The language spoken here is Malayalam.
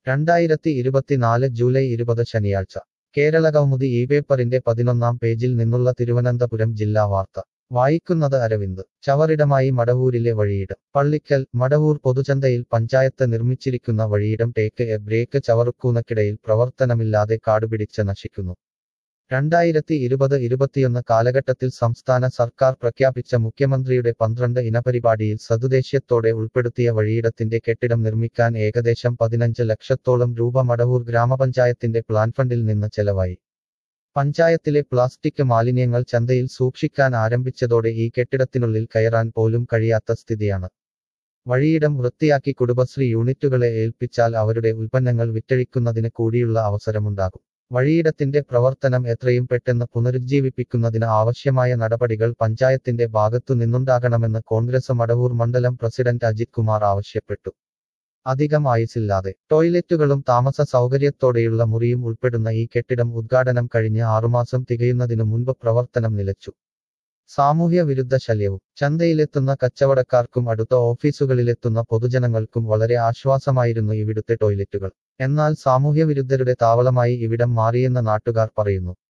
രണ്ടായിരത്തി ഇരുപത്തിനാല് ജൂലൈ ഇരുപത് ശനിയാഴ്ച കേരള കൗമുദി ഈ പേപ്പറിന്റെ പതിനൊന്നാം പേജിൽ നിന്നുള്ള തിരുവനന്തപുരം ജില്ലാ വാർത്ത വായിക്കുന്നത് അരവിന്ദ് ചവറിടമായി മടവൂരിലെ വഴിയിടം പള്ളിക്കൽ മടവൂർ പൊതുചന്തയിൽ പഞ്ചായത്ത് നിർമ്മിച്ചിരിക്കുന്ന വഴിയിടം ടേക്ക് എ ബ്രേക്ക് ചവറുക്കൂനക്കിടയിൽ പ്രവർത്തനമില്ലാതെ കാടുപിടിച്ച് നശിക്കുന്നു രണ്ടായിരത്തി ഇരുപത് ഇരുപത്തിയൊന്ന് കാലഘട്ടത്തിൽ സംസ്ഥാന സർക്കാർ പ്രഖ്യാപിച്ച മുഖ്യമന്ത്രിയുടെ പന്ത്രണ്ട് ഇനപരിപാടിയിൽ സതുദ്ദേശ്യത്തോടെ ഉൾപ്പെടുത്തിയ വഴിയിടത്തിന്റെ കെട്ടിടം നിർമ്മിക്കാൻ ഏകദേശം പതിനഞ്ച് ലക്ഷത്തോളം രൂപ മടവൂർ ഗ്രാമപഞ്ചായത്തിന്റെ പ്ലാൻ ഫണ്ടിൽ നിന്ന് ചെലവായി പഞ്ചായത്തിലെ പ്ലാസ്റ്റിക് മാലിന്യങ്ങൾ ചന്തയിൽ സൂക്ഷിക്കാൻ ആരംഭിച്ചതോടെ ഈ കെട്ടിടത്തിനുള്ളിൽ കയറാൻ പോലും കഴിയാത്ത സ്ഥിതിയാണ് വഴിയിടം വൃത്തിയാക്കി കുടുംബശ്രീ യൂണിറ്റുകളെ ഏൽപ്പിച്ചാൽ അവരുടെ ഉൽപ്പന്നങ്ങൾ വിറ്റഴിക്കുന്നതിന് കൂടിയുള്ള അവസരമുണ്ടാകും വഴിയിടത്തിന്റെ പ്രവർത്തനം എത്രയും പെട്ടെന്ന് പുനരുജ്ജീവിപ്പിക്കുന്നതിന് ആവശ്യമായ നടപടികൾ പഞ്ചായത്തിന്റെ ഭാഗത്തു നിന്നുണ്ടാകണമെന്ന് കോൺഗ്രസ് മടവൂർ മണ്ഡലം പ്രസിഡന്റ് അജിത് കുമാർ ആവശ്യപ്പെട്ടു അധികം ആയുസില്ലാതെ ടോയ്ലറ്റുകളും താമസ സൗകര്യത്തോടെയുള്ള മുറിയും ഉൾപ്പെടുന്ന ഈ കെട്ടിടം ഉദ്ഘാടനം കഴിഞ്ഞ് ആറുമാസം തികയുന്നതിനു മുൻപ് പ്രവർത്തനം നിലച്ചു സാമൂഹ്യ വിരുദ്ധ ശല്യവും ചന്തയിലെത്തുന്ന കച്ചവടക്കാർക്കും അടുത്ത ഓഫീസുകളിലെത്തുന്ന പൊതുജനങ്ങൾക്കും വളരെ ആശ്വാസമായിരുന്നു ഇവിടുത്തെ ടോയ്ലറ്റുകൾ എന്നാൽ സാമൂഹ്യ വിരുദ്ധരുടെ താവളമായി ഇവിടം മാറിയെന്ന് നാട്ടുകാർ പറയുന്നു